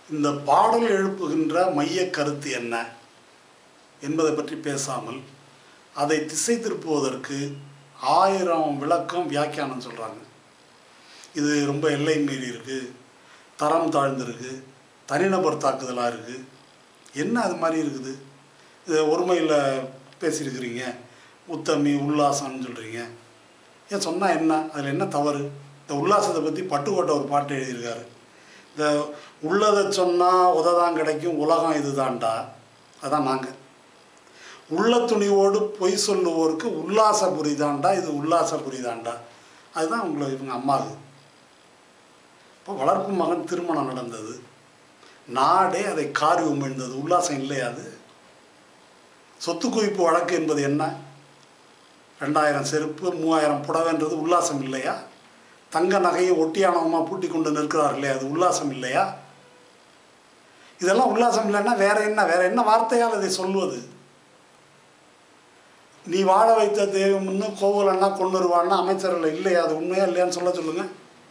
இந்த பாடல் எழுப்புகின்ற மைய கருத்து என்ன என்பதை பற்றி பேசாமல் அதை திசை திருப்புவதற்கு ஆயிரம் விளக்கம் வியாக்கியானம் சொல்கிறாங்க இது ரொம்ப எல்லை மீறி இருக்குது தரம் தாழ்ந்திருக்கு தனிநபர் தாக்குதலாக இருக்குது என்ன அது மாதிரி இருக்குது இது ஒருமையில் பேசியிருக்கிறீங்க உத்தமி உல்லாசம்னு சொல்கிறீங்க ஏன் சொன்னால் என்ன அதில் என்ன தவறு இந்த உல்லாசத்தை பற்றி பட்டுக்கோட்டை ஒரு பாட்டு எழுதியிருக்காரு இந்த உள்ளதை சொன்னால் உததான் கிடைக்கும் உலகம் இதுதான்டா அதான் நாங்கள் உள்ள துணிவோடு பொய் சொல்லுவோருக்கு உல்லாச புரிதாண்டா இது உல்லாச புரிதாண்டா அதுதான் உங்களை இவங்க அம்மாவுக்கு இப்போ வளர்ப்பு மகன் திருமணம் நடந்தது நாடே அதை காரி உமிழ்ந்தது உல்லாசம் இல்லையா அது சொத்து குவிப்பு வழக்கு என்பது என்ன ரெண்டாயிரம் செருப்பு மூவாயிரம் புடவைன்றது உல்லாசம் இல்லையா தங்க நகையை ஒட்டியானவமாக பூட்டி கொண்டு நிற்கிறார்களே அது உல்லாசம் இல்லையா இதெல்லாம் உல்லாசம் இல்லைன்னா வேற என்ன வேற என்ன வார்த்தையால் இதை சொல்வது நீ வாழ வைத்த தெய்வம்னு கோவலன்னா கொண்டு வருவான்னா அமைச்சர்கள் இல்லையா அது உண்மையா இல்லையான்னு சொல்ல சொல்லுங்க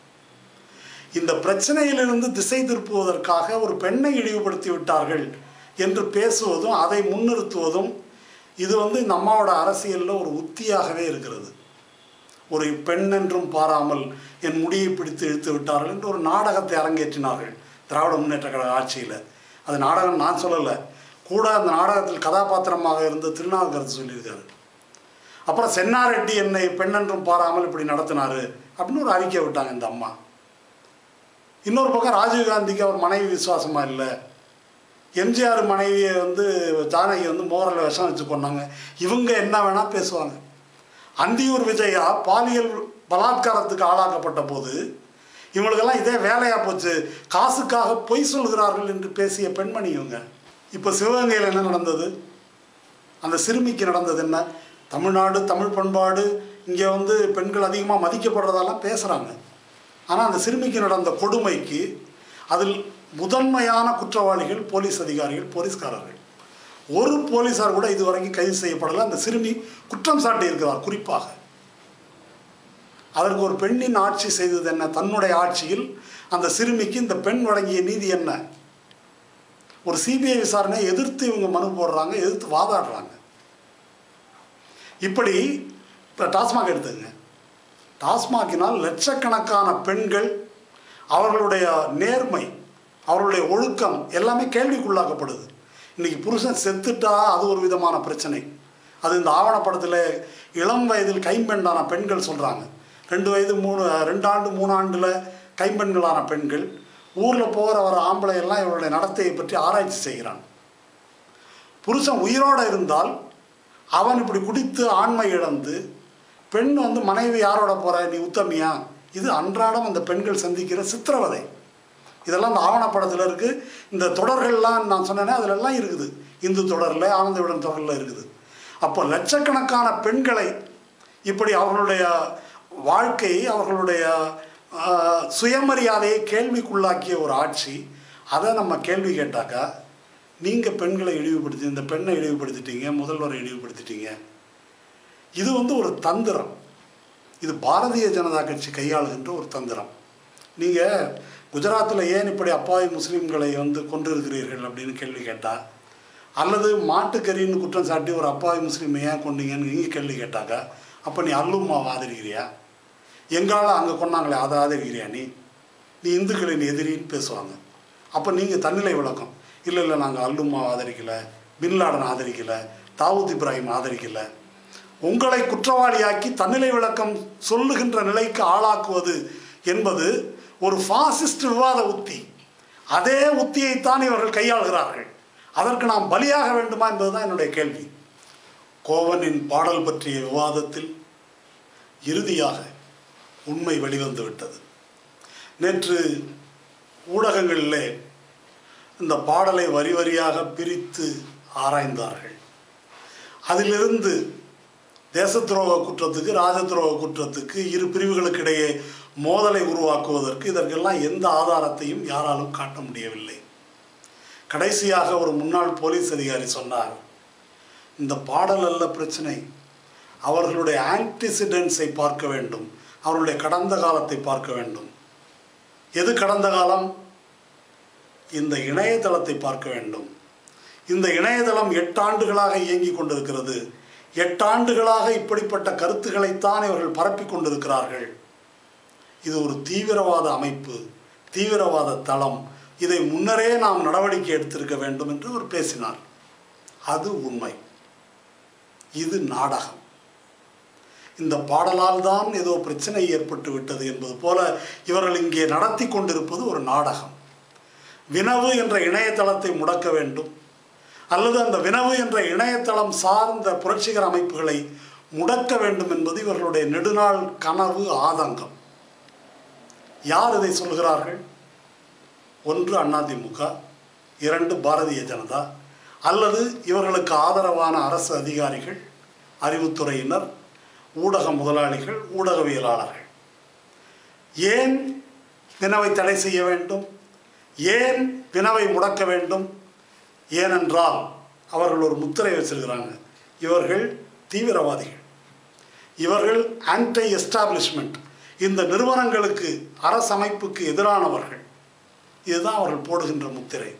இந்த பிரச்சனையிலிருந்து திசை திருப்புவதற்காக ஒரு பெண்ணை இழிவுபடுத்தி விட்டார்கள் என்று பேசுவதும் அதை முன்னிறுத்துவதும் இது வந்து இந்த அம்மாவோட அரசியலில் ஒரு உத்தியாகவே இருக்கிறது ஒரு பெண் என்றும் பாராமல் என் முடியை பிடித்து இழுத்து விட்டார்கள் என்று ஒரு நாடகத்தை அரங்கேற்றினார்கள் திராவிட முன்னேற்ற கழக ஆட்சியில் அது நாடகம் நான் சொல்லலை கூட அந்த நாடகத்தில் கதாபாத்திரமாக இருந்த திருநாவுக்கரசு சொல்லியிருக்காரு அப்புறம் சென்னாரெட்டி என்னை பெண் என்றும் பாராமல் இப்படி நடத்தினாரு அப்படின்னு ஒரு அறிக்கை விட்டாங்க இந்த அம்மா இன்னொரு பக்கம் ராஜீவ்காந்திக்கு அவர் மனைவி விசுவாசமா இல்லை எம்ஜிஆர் மனைவியை வந்து ஜானகி வந்து மோரல் விஷம் வச்சு கொண்டாங்க இவங்க என்ன வேணால் பேசுவாங்க அந்தியூர் விஜயா பாலியல் பலாத்காரத்துக்கு ஆளாக்கப்பட்ட போது இவங்களுக்கெல்லாம் இதே வேலையாக போச்சு காசுக்காக பொய் சொல்கிறார்கள் என்று பேசிய பெண்மணி இவங்க இப்போ சிவகங்கையில் என்ன நடந்தது அந்த சிறுமிக்கு நடந்தது என்ன தமிழ்நாடு தமிழ் பண்பாடு இங்கே வந்து பெண்கள் அதிகமாக மதிக்கப்படுறதெல்லாம் பேசுகிறாங்க ஆனால் அந்த சிறுமிக்கு நடந்த கொடுமைக்கு அதில் முதன்மையான குற்றவாளிகள் போலீஸ் அதிகாரிகள் போலீஸ்காரர்கள் ஒரு போலீஸார் கூட இதுவரைக்கும் கைது செய்யப்படலை அந்த சிறுமி குற்றம் சாட்டி இருக்கிறார் குறிப்பாக அதற்கு ஒரு பெண்ணின் ஆட்சி செய்தது என்ன தன்னுடைய ஆட்சியில் அந்த சிறுமிக்கு இந்த பெண் வழங்கிய நீதி என்ன ஒரு சிபிஐ விசாரணையை எதிர்த்து இவங்க மனு போடுறாங்க எதிர்த்து வாதாடுறாங்க இப்படி இப்போ டாஸ்மாக் எடுத்துங்க டாஸ்மாகினால் லட்சக்கணக்கான பெண்கள் அவர்களுடைய நேர்மை அவர்களுடைய ஒழுக்கம் எல்லாமே கேள்விக்குள்ளாக்கப்படுது இன்றைக்கி புருஷன் செத்துட்டா அது ஒரு விதமான பிரச்சனை அது இந்த ஆவணப்படத்தில் இளம் வயதில் கைம்பெண்ணான பெண்கள் சொல்கிறாங்க ரெண்டு வயது மூணு ரெண்டு ஆண்டு மூணு ஆண்டில் கைம்பெண்களான பெண்கள் ஊரில் போகிற வர ஆம்பளை எல்லாம் இவருடைய நடத்தையை பற்றி ஆராய்ச்சி செய்கிறான் புருஷன் உயிரோடு இருந்தால் அவன் இப்படி குடித்து ஆண்மை இழந்து பெண் வந்து மனைவி யாரோட போகிற நீ உத்தமியா இது அன்றாடம் அந்த பெண்கள் சந்திக்கிற சித்திரவதை இதெல்லாம் இந்த ஆவணப்படத்தில் இருக்குது இந்த தொடர்கள்லாம் நான் சொன்னேனே அதிலெல்லாம் இருக்குது இந்து தொடரில் ஆனந்த விடன் தொடரில் இருக்குது அப்போ லட்சக்கணக்கான பெண்களை இப்படி அவர்களுடைய வாழ்க்கையை அவர்களுடைய ஆஹ், சுயமரியாதையை கேள்விக்குள்ளாக்கிய ஒரு ஆட்சி அதை நம்ம கேள்வி கேட்டாக்கா நீங்கள் பெண்களை இழிவுபடுத்தி இந்த பெண்ணை இழிவுபடுத்திட்டீங்க முதல்வரை இழிவுபடுத்திட்டீங்க இது வந்து ஒரு தந்திரம் இது பாரதிய ஜனதா கட்சி கையாளுகின்ற ஒரு தந்திரம் நீங்கள் குஜராத்தில் ஏன் இப்படி அப்பாவி முஸ்லீம்களை வந்து கொண்டிருக்கிறீர்கள் அப்படின்னு கேள்வி கேட்டால் அல்லது மாட்டுக்கறின்னு குற்றம் சாட்டி ஒரு அப்பாவி முஸ்லீமை ஏன் கொண்டீங்கன்னு நீங்கள் கேள்வி கேட்டாக்கா அப்போ நீ அல்லும்மாவை ஆதரிக்கிறியா எங்கால அங்கே கொண்டாங்களே அதை ஆதரிக்கிறியா நீ நீ இந்துக்களின் எதிரின்னு பேசுவாங்க அப்போ நீங்கள் தன்னிலை விளக்கம் இல்லை இல்லை நாங்கள் அல்லும்மாவை ஆதரிக்கலை பின்லாடன் ஆதரிக்கலை தாவூத் இப்ராஹிம் ஆதரிக்கலை உங்களை குற்றவாளியாக்கி தன்னிலை விளக்கம் சொல்லுகின்ற நிலைக்கு ஆளாக்குவது என்பது ஒரு ஃபாசிஸ்ட் விவாத உத்தி அதே உத்தியைத்தான் இவர்கள் கையாளுகிறார்கள் அதற்கு நாம் பலியாக வேண்டுமா என்பதுதான் என்னுடைய கேள்வி கோவனின் பாடல் பற்றிய விவாதத்தில் இறுதியாக உண்மை வெளிவந்து விட்டது நேற்று ஊடகங்களிலே இந்த பாடலை வரி வரியாக பிரித்து ஆராய்ந்தார்கள் அதிலிருந்து தேச துரோக குற்றத்துக்கு ராஜ துரோக குற்றத்துக்கு இரு பிரிவுகளுக்கு இடையே மோதலை உருவாக்குவதற்கு இதற்கெல்லாம் எந்த ஆதாரத்தையும் யாராலும் காட்ட முடியவில்லை கடைசியாக ஒரு முன்னாள் போலீஸ் அதிகாரி சொன்னார் இந்த பாடல் அல்ல பிரச்சனை அவர்களுடைய ஆன்டிசிடென்ட்ஸை பார்க்க வேண்டும் அவர்களுடைய கடந்த காலத்தை பார்க்க வேண்டும் எது கடந்த காலம் இந்த இணையதளத்தை பார்க்க வேண்டும் இந்த இணையதளம் எட்டாண்டுகளாக இயங்கிக் கொண்டிருக்கிறது எட்டாண்டுகளாக இப்படிப்பட்ட கருத்துக்களைத்தான் இவர்கள் பரப்பிக் கொண்டிருக்கிறார்கள் இது ஒரு தீவிரவாத அமைப்பு தீவிரவாத தளம் இதை முன்னரே நாம் நடவடிக்கை எடுத்திருக்க வேண்டும் என்று அவர் பேசினார் அது உண்மை இது நாடகம் இந்த பாடலால் தான் ஏதோ பிரச்சனை ஏற்பட்டு விட்டது என்பது போல இவர்கள் இங்கே நடத்தி கொண்டிருப்பது ஒரு நாடகம் வினவு என்ற இணையதளத்தை முடக்க வேண்டும் அல்லது அந்த வினவு என்ற இணையதளம் சார்ந்த புரட்சிகர அமைப்புகளை முடக்க வேண்டும் என்பது இவர்களுடைய நெடுநாள் கனவு ஆதங்கம் யார் இதை சொல்கிறார்கள் ஒன்று அதிமுக இரண்டு பாரதிய ஜனதா அல்லது இவர்களுக்கு ஆதரவான அரசு அதிகாரிகள் அறிவுத்துறையினர் ஊடக முதலாளிகள் ஊடகவியலாளர்கள் ஏன் வினவை தடை செய்ய வேண்டும் ஏன் வினவை முடக்க வேண்டும் ஏனென்றால் அவர்கள் ஒரு முத்திரை வச்சிருக்கிறாங்க இவர்கள் தீவிரவாதிகள் இவர்கள் ஆன்டி எஸ்டாப்ளிஷ்மெண்ட் இந்த நிறுவனங்களுக்கு அரசமைப்புக்கு எதிரானவர்கள் இதுதான் அவர்கள் போடுகின்ற முத்திரை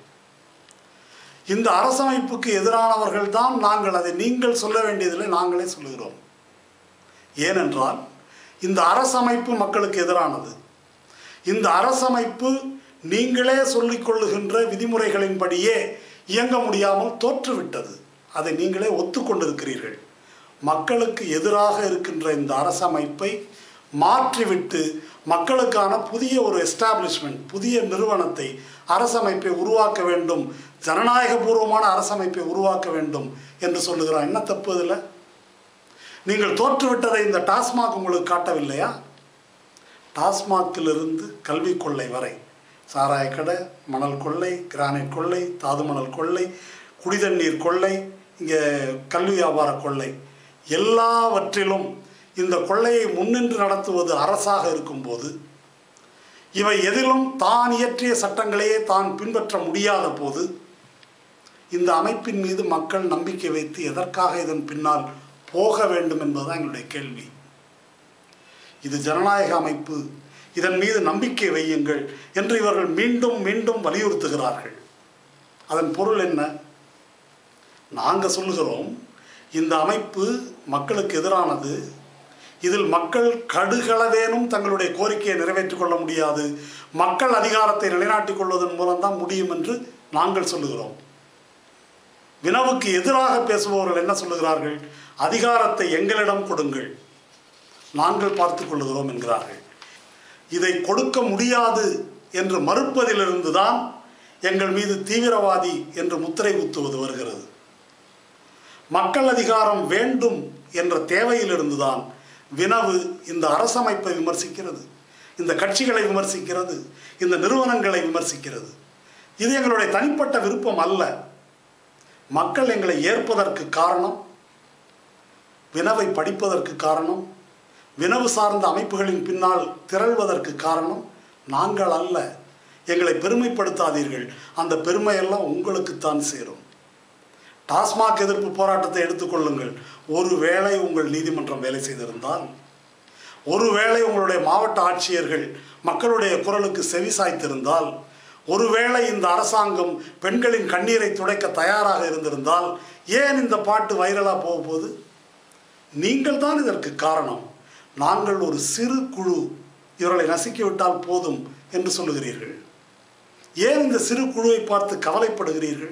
இந்த அரசமைப்புக்கு எதிரானவர்கள் தான் நாங்கள் அதை நீங்கள் சொல்ல வேண்டியதில்லை நாங்களே சொல்லுகிறோம் ஏனென்றால் இந்த அரசமைப்பு மக்களுக்கு எதிரானது இந்த அரசமைப்பு நீங்களே சொல்லிக் கொள்ளுகின்ற விதிமுறைகளின்படியே இயங்க முடியாமல் தோற்றுவிட்டது அதை நீங்களே ஒத்துக்கொண்டிருக்கிறீர்கள் மக்களுக்கு எதிராக இருக்கின்ற இந்த அரசமைப்பை மாற்றிவிட்டு மக்களுக்கான புதிய ஒரு எஸ்டாப்ளிஷ்மெண்ட் புதிய நிறுவனத்தை அரசமைப்பை உருவாக்க வேண்டும் ஜனநாயகபூர்வமான அரசமைப்பை உருவாக்க வேண்டும் என்று சொல்லுகிறான் என்ன தப்பு இதில் நீங்கள் தோற்றுவிட்டதை இந்த டாஸ்மாக் உங்களுக்கு காட்டவில்லையா டாஸ்மாக்கிலிருந்து கல்வி கொள்ளை வரை சாராய கடை மணல் கொள்ளை கிரானைட் கொள்ளை தாது மணல் கொள்ளை குடிதண்ணீர் கொள்ளை இங்கே கல்வி வியாபார கொள்ளை எல்லாவற்றிலும் இந்த கொள்ளையை முன்னின்று நடத்துவது அரசாக இருக்கும்போது இவை எதிலும் தான் இயற்றிய சட்டங்களையே தான் பின்பற்ற முடியாத போது இந்த அமைப்பின் மீது மக்கள் நம்பிக்கை வைத்து எதற்காக இதன் பின்னால் போக வேண்டும் என்பதுதான் எங்களுடைய கேள்வி இது ஜனநாயக அமைப்பு இதன் மீது நம்பிக்கை வையுங்கள் என்று இவர்கள் மீண்டும் மீண்டும் வலியுறுத்துகிறார்கள் அதன் பொருள் என்ன நாங்கள் சொல்லுகிறோம் இந்த அமைப்பு மக்களுக்கு எதிரானது இதில் மக்கள் கடுகளவேனும் தங்களுடைய கோரிக்கையை நிறைவேற்றிக் கொள்ள முடியாது மக்கள் அதிகாரத்தை நிலைநாட்டிக் கொள்வதன் மூலம்தான் முடியும் என்று நாங்கள் சொல்லுகிறோம் வினவுக்கு எதிராக பேசுபவர்கள் என்ன சொல்லுகிறார்கள் அதிகாரத்தை எங்களிடம் கொடுங்கள் நாங்கள் பார்த்துக் கொள்ளுகிறோம் என்கிறார்கள் இதை கொடுக்க முடியாது என்று மறுப்பதிலிருந்து தான் எங்கள் மீது தீவிரவாதி என்று முத்திரை குத்துவது வருகிறது மக்கள் அதிகாரம் வேண்டும் என்ற தேவையிலிருந்து தான் வினவு இந்த அரசமைப்பை விமர்சிக்கிறது இந்த கட்சிகளை விமர்சிக்கிறது இந்த நிறுவனங்களை விமர்சிக்கிறது இது எங்களுடைய தனிப்பட்ட விருப்பம் அல்ல மக்கள் எங்களை ஏற்பதற்கு காரணம் வினவை படிப்பதற்கு காரணம் வினவு சார்ந்த அமைப்புகளின் பின்னால் திரள்வதற்கு காரணம் நாங்கள் அல்ல எங்களை பெருமைப்படுத்தாதீர்கள் அந்த பெருமையெல்லாம் உங்களுக்குத்தான் சேரும் டாஸ்மாக் எதிர்ப்பு போராட்டத்தை எடுத்துக்கொள்ளுங்கள் ஒருவேளை உங்கள் நீதிமன்றம் வேலை செய்திருந்தால் ஒருவேளை உங்களுடைய மாவட்ட ஆட்சியர்கள் மக்களுடைய குரலுக்கு செவி சாய்த்திருந்தால் ஒருவேளை இந்த அரசாங்கம் பெண்களின் கண்ணீரை துடைக்க தயாராக இருந்திருந்தால் ஏன் இந்த பாட்டு வைரலாக போக போகுது நீங்கள் தான் இதற்கு காரணம் நாங்கள் ஒரு சிறு குழு இவர்களை நசுக்கிவிட்டால் போதும் என்று சொல்லுகிறீர்கள் ஏன் இந்த சிறு குழுவை பார்த்து கவலைப்படுகிறீர்கள்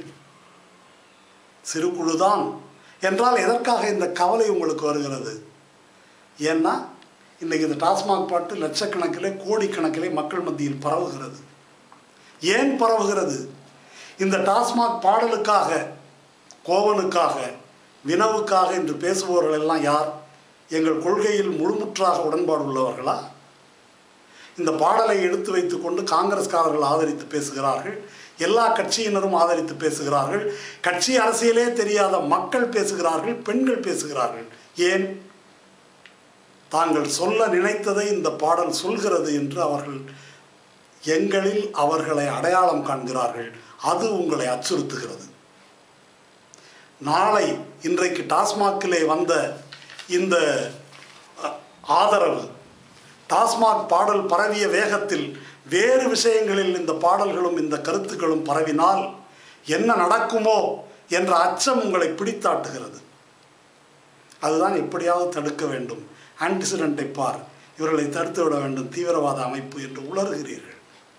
சிறு குழுதான் என்றால் எதற்காக இந்த கவலை உங்களுக்கு வருகிறது ஏன்னா இன்றைக்கி இந்த டாஸ்மாக் பாட்டு லட்சக்கணக்கிலே கோடிக்கணக்கிலே மக்கள் மத்தியில் பரவுகிறது ஏன் பரவுகிறது இந்த டாஸ்மாக் பாடலுக்காக கோவனுக்காக வினவுக்காக என்று பேசுபவர்கள் எல்லாம் யார் எங்கள் கொள்கையில் முழுமுற்றாக உடன்பாடு உள்ளவர்களா இந்த பாடலை எடுத்து வைத்துக்கொண்டு காங்கிரஸ்காரர்கள் ஆதரித்து பேசுகிறார்கள் எல்லா கட்சியினரும் ஆதரித்து பேசுகிறார்கள் கட்சி அரசியலே தெரியாத மக்கள் பேசுகிறார்கள் பெண்கள் பேசுகிறார்கள் ஏன் தாங்கள் சொல்ல நினைத்ததை இந்த பாடல் சொல்கிறது என்று அவர்கள் எங்களில் அவர்களை அடையாளம் காண்கிறார்கள் அது உங்களை அச்சுறுத்துகிறது நாளை இன்றைக்கு டாஸ்மாகிலே வந்த இந்த அ, ஆதரவு டாஸ்மாக் பாடல் பரவிய வேகத்தில் வேறு விஷயங்களில் இந்த பாடல்களும் இந்த கருத்துக்களும் பரவினால் என்ன நடக்குமோ என்ற அச்சம் உங்களை பிடித்தாட்டுகிறது அதுதான் எப்படியாவது தடுக்க வேண்டும் ஆன்டிசிடென்ட்டை பார் இவர்களை தடுத்து விட வேண்டும் தீவிரவாத அமைப்பு என்று உளறுகிறீர்கள்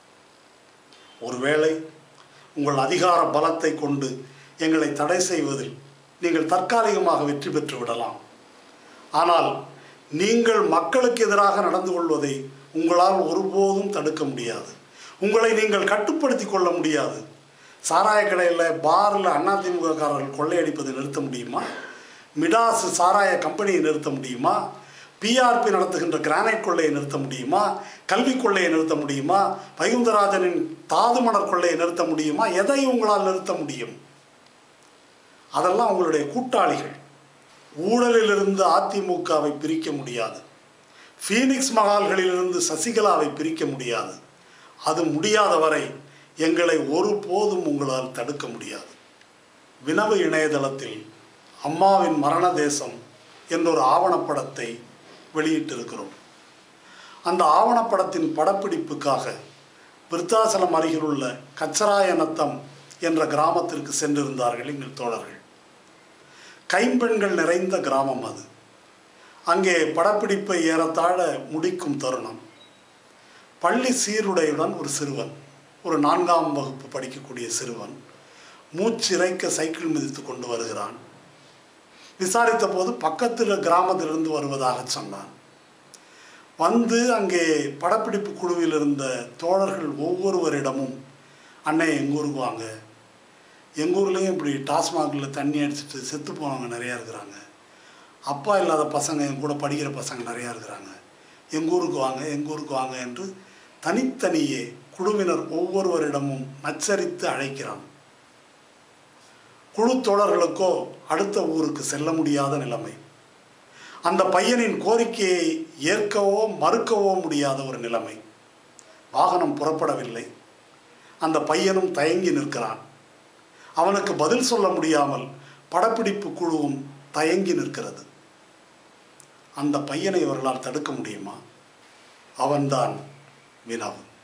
ஒருவேளை உங்கள் அதிகார பலத்தை கொண்டு எங்களை தடை செய்வதில் நீங்கள் தற்காலிகமாக வெற்றி பெற்று விடலாம் ஆனால் நீங்கள் மக்களுக்கு எதிராக நடந்து கொள்வதை உங்களால் ஒருபோதும் தடுக்க முடியாது உங்களை நீங்கள் கட்டுப்படுத்தி கொள்ள முடியாது சாராய கடையில் பாரில் அதிமுககாரர்கள் கொள்ளையடிப்பதை நிறுத்த முடியுமா மிடாஸ் சாராய கம்பெனியை நிறுத்த முடியுமா பிஆர்பி நடத்துகின்ற கிரானைட் கொள்ளையை நிறுத்த முடியுமா கல்வி கொள்ளையை நிறுத்த முடியுமா வைகுந்தராஜனின் தாதுமணர் கொள்ளையை நிறுத்த முடியுமா எதை உங்களால் நிறுத்த முடியும் அதெல்லாம் உங்களுடைய கூட்டாளிகள் ஊழலிலிருந்து அதிமுகவை பிரிக்க முடியாது ஃபீனிக்ஸ் மகால்களிலிருந்து சசிகலாவை பிரிக்க முடியாது அது முடியாத வரை எங்களை ஒருபோதும் உங்களால் தடுக்க முடியாது வினவு இணையதளத்தில் அம்மாவின் மரண தேசம் എന്നொரு ஆவணப்படத்தை வெளியிட்டிருக்கிறோம் அந்த ஆவணப்படத்தின் படப்பிடிப்புக்காக விருத்தாசலம் அருகிலுள்ள கச்சராயநத்தம் என்ற கிராமத்திற்கு சென்றிருந்தார்கள் எங்கள் தோழர்கள் கைம்பெண்கள் நிறைந்த கிராமம் அது அங்கே படப்பிடிப்பை ஏறத்தாழ முடிக்கும் தருணம் பள்ளி சீருடையுடன் ஒரு சிறுவன் ஒரு நான்காம் வகுப்பு படிக்கக்கூடிய சிறுவன் மூச்சிறைக்க சைக்கிள் மிதித்து கொண்டு வருகிறான் விசாரித்த போது பக்கத்தில் கிராமத்திலிருந்து வருவதாக சொன்னான் வந்து அங்கே படப்பிடிப்பு குழுவில் இருந்த தோழர்கள் ஒவ்வொருவரிடமும் அண்ணே எங்கள் ஊருக்கு வாங்க எங்கள் ஊர்லேயும் இப்படி டாஸ்மாகில் தண்ணி அடிச்சிட்டு செத்து போனவங்க நிறையா இருக்கிறாங்க அப்பா இல்லாத பசங்க என் கூட படிக்கிற பசங்க நிறையா இருக்கிறாங்க எங்கள் ஊருக்கு வாங்க எங்கள் ஊருக்கு வாங்க என்று தனித்தனியே குழுவினர் ஒவ்வொருவரிடமும் நச்சரித்து அழைக்கிறான் குழு தோழர்களுக்கோ அடுத்த ஊருக்கு செல்ல முடியாத நிலைமை அந்த பையனின் கோரிக்கையை ஏற்கவோ மறுக்கவோ முடியாத ஒரு நிலைமை வாகனம் புறப்படவில்லை அந்த பையனும் தயங்கி நிற்கிறான் அவனுக்கு பதில் சொல்ல முடியாமல் படப்பிடிப்பு குழுவும் தயங்கி நிற்கிறது அந்த பையனை இவர்களால் தடுக்க முடியுமா அவன்தான் வினவு